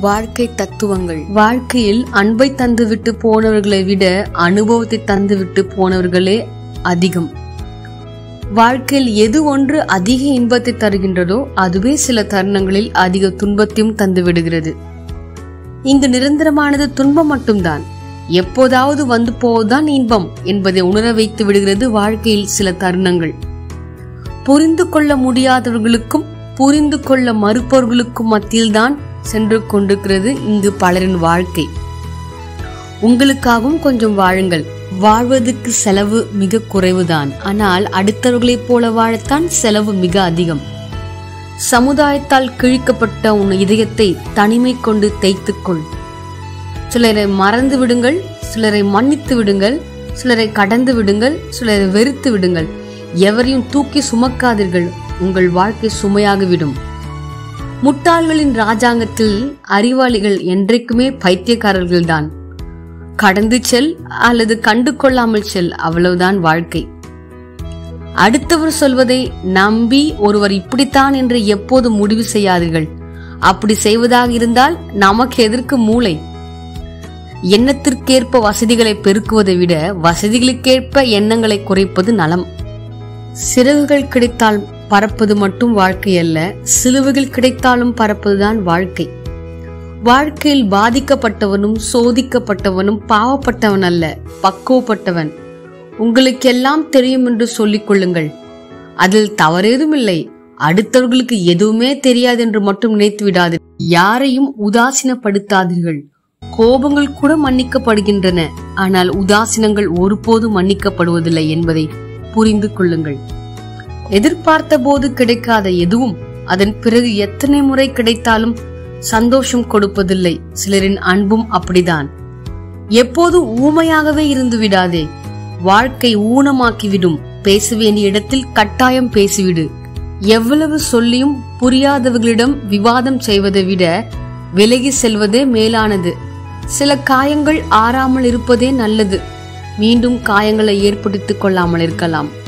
வாழ்க்கை தத்துவங்கள் வாழ்க்கையில் அன்பை தந்துவிட்டு போனவர்களை விட அனுபவத்தை தந்துவிட்டு போனவர்களே அதிகம் வாழ்க்கையில் எது ஒன்று அதிக இன்பத்தை தருகின்றதோ அதுவே சில தருணங்களில் அதிக துன்பத்தையும் தந்து விடுகிறது இங்கு நிரந்தரமானது துன்பம் மட்டும்தான் எப்போதாவது வந்து போவதுதான் இன்பம் என்பதை உணர வைத்து விடுகிறது வாழ்க்கையில் சில தருணங்கள் புரிந்து கொள்ள முடியாதவர்களுக்கும் புரிந்து கொள்ள மறுப்பவர்களுக்கும் மத்தியில்தான் சென்று கொண்டிருக்கிறது இங்கு பலரின் வாழ்க்கை உங்களுக்காகவும் கொஞ்சம் வாழுங்கள் வாழ்வதற்கு செலவு மிக குறைவுதான் ஆனால் அடுத்தவர்களைப் போல வாழத்தான் செலவு மிக அதிகம் சமுதாயத்தால் கிழிக்கப்பட்ட உன் இதயத்தை தனிமை கொண்டு தேய்த்துக்கொள் சிலரை மறந்து விடுங்கள் சிலரை மன்னித்து விடுங்கள் சிலரை கடந்து விடுங்கள் சிலரை வெறுத்து விடுங்கள் எவரையும் தூக்கி சுமக்காதீர்கள் உங்கள் வாழ்க்கை சுமையாகிவிடும் முட்டாள்களின் ராஜாங்கத்தில் அறிவாளிகள் என்றைக்குமே பைத்தியக்காரர்கள்தான் கடந்து செல் அல்லது கண்டு கொள்ளாமல் செல் அவ்வளவுதான் வாழ்க்கை அடுத்தவர் சொல்வதை நம்பி ஒருவர் இப்படித்தான் என்று எப்போது முடிவு செய்யாதீர்கள் அப்படி செய்வதாக இருந்தால் நமக்கு எதற்கு மூளை எண்ணத்திற்கேற்ப வசதிகளை பெருக்குவதை விட வசதிகளுக்கேற்ப எண்ணங்களை குறைப்பது நலம் சிறகுகள் கிடைத்தால் பறப்பது மட்டும் வாழ்க்கை அல்ல சிலுவைகள் கிடைத்தாலும் பறப்பதுதான் வாழ்க்கை வாழ்க்கையில் பாதிக்கப்பட்டவனும் சோதிக்கப்பட்டவனும் பாவப்பட்டவன் அல்ல பக்குவப்பட்டவன் உங்களுக்கெல்லாம் தெரியும் என்று சொல்லிக் கொள்ளுங்கள் அதில் தவறேதும் இல்லை அடுத்தவர்களுக்கு எதுவுமே தெரியாது என்று மட்டும் நினைத்து விடாது யாரையும் உதாசீனப்படுத்தாதீர்கள் கோபங்கள் கூட மன்னிக்கப்படுகின்றன ஆனால் உதாசீனங்கள் ஒருபோதும் மன்னிக்கப்படுவதில்லை என்பதை புரிந்து கொள்ளுங்கள் எதிர்பார்த்த போது கிடைக்காத எதுவும் அதன் பிறகு எத்தனை முறை கிடைத்தாலும் சந்தோஷம் கொடுப்பதில்லை சிலரின் அன்பும் அப்படிதான் எப்போதும் ஊமையாகவே இருந்து விடாதே வாழ்க்கை ஊனமாக்கிவிடும் பேச வேண்டிய இடத்தில் கட்டாயம் பேசிவிடு எவ்வளவு சொல்லியும் புரியாதவர்களிடம் விவாதம் செய்வதை விட விலகி செல்வதே மேலானது சில காயங்கள் ஆறாமல் இருப்பதே நல்லது மீண்டும் காயங்களை ஏற்படுத்திக் கொள்ளாமல் இருக்கலாம்